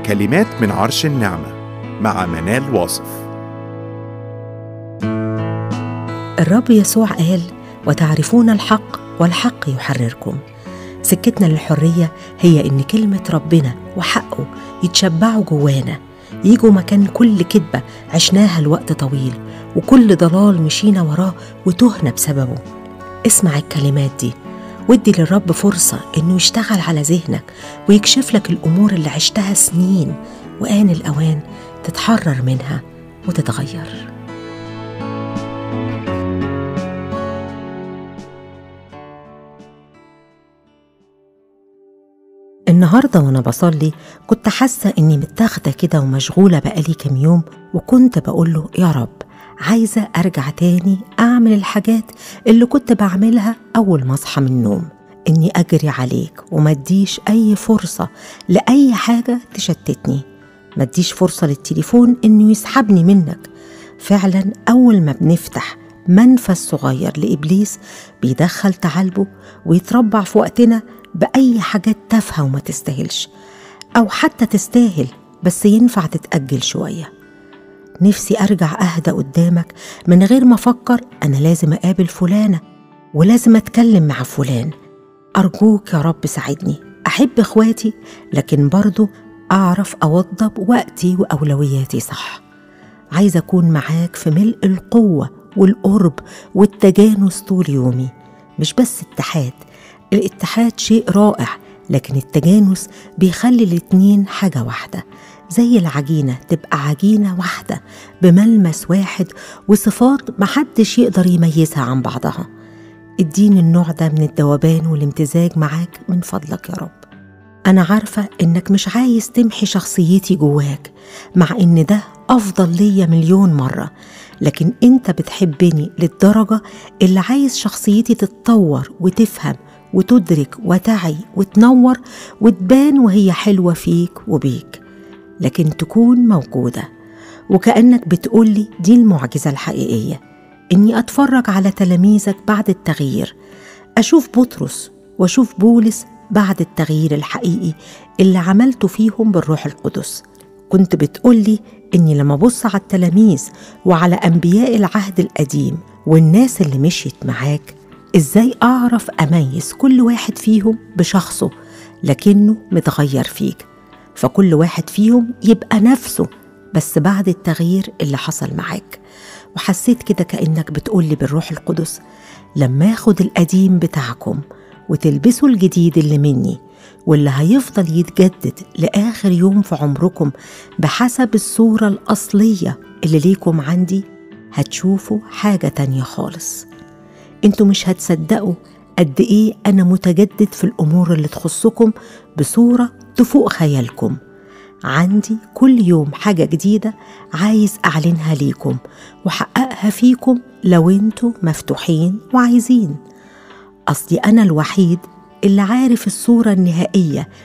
كلمات من عرش النعمة مع منال واصف الرب يسوع قال وتعرفون الحق والحق يحرركم سكتنا للحرية هي إن كلمة ربنا وحقه يتشبعوا جوانا يجوا مكان كل كذبة عشناها لوقت طويل وكل ضلال مشينا وراه وتهنا بسببه اسمع الكلمات دي وادي للرب فرصة إنه يشتغل على ذهنك ويكشف لك الأمور اللي عشتها سنين وآن الأوان تتحرر منها وتتغير النهاردة وأنا بصلي كنت حاسة إني متاخدة كده ومشغولة بقالي كام يوم وكنت بقوله يا رب عايزة أرجع تاني أعمل الحاجات اللي كنت بعملها أول ما أصحى من النوم إني أجري عليك وما اديش أي فرصة لأي حاجة تشتتني ما اديش فرصة للتليفون إنه يسحبني منك فعلا أول ما بنفتح منفذ صغير لإبليس بيدخل تعالبه ويتربع في وقتنا بأي حاجات تافهة وما تستاهلش أو حتى تستاهل بس ينفع تتأجل شوية نفسي أرجع أهدى قدامك من غير ما أفكر أنا لازم أقابل فلانة ولازم أتكلم مع فلان أرجوك يا رب ساعدني أحب إخواتي لكن برضو أعرف أوضب وقتي وأولوياتي صح عايزة أكون معاك في ملء القوة والقرب والتجانس طول يومي مش بس اتحاد الاتحاد شيء رائع لكن التجانس بيخلي الاتنين حاجة واحدة زي العجينة تبقى عجينة واحدة بملمس واحد وصفات محدش يقدر يميزها عن بعضها اديني النوع ده من الذوبان والامتزاج معاك من فضلك يا رب أنا عارفة إنك مش عايز تمحي شخصيتي جواك مع إن ده أفضل ليا مليون مرة لكن أنت بتحبني للدرجة اللي عايز شخصيتي تتطور وتفهم وتدرك وتعي وتنور وتبان وهي حلوة فيك وبيك لكن تكون موجودة وكأنك بتقولي دي المعجزة الحقيقية إني أتفرج على تلاميذك بعد التغيير أشوف بطرس وأشوف بولس بعد التغيير الحقيقي اللي عملته فيهم بالروح القدس كنت بتقولي إني لما أبص على التلاميذ وعلى أنبياء العهد القديم والناس اللي مشيت معاك إزاي أعرف أميز كل واحد فيهم بشخصه لكنه متغير فيك فكل واحد فيهم يبقى نفسه بس بعد التغيير اللي حصل معاك وحسيت كده كأنك بتقولي بالروح القدس لما اخد القديم بتاعكم وتلبسوا الجديد اللي مني واللي هيفضل يتجدد لآخر يوم في عمركم بحسب الصورة الأصلية اللي ليكم عندي هتشوفوا حاجة تانية خالص انتوا مش هتصدقوا قد ايه انا متجدد في الامور اللي تخصكم بصوره تفوق خيالكم عندي كل يوم حاجه جديده عايز اعلنها ليكم وحققها فيكم لو انتوا مفتوحين وعايزين اصلي انا الوحيد اللي عارف الصوره النهائيه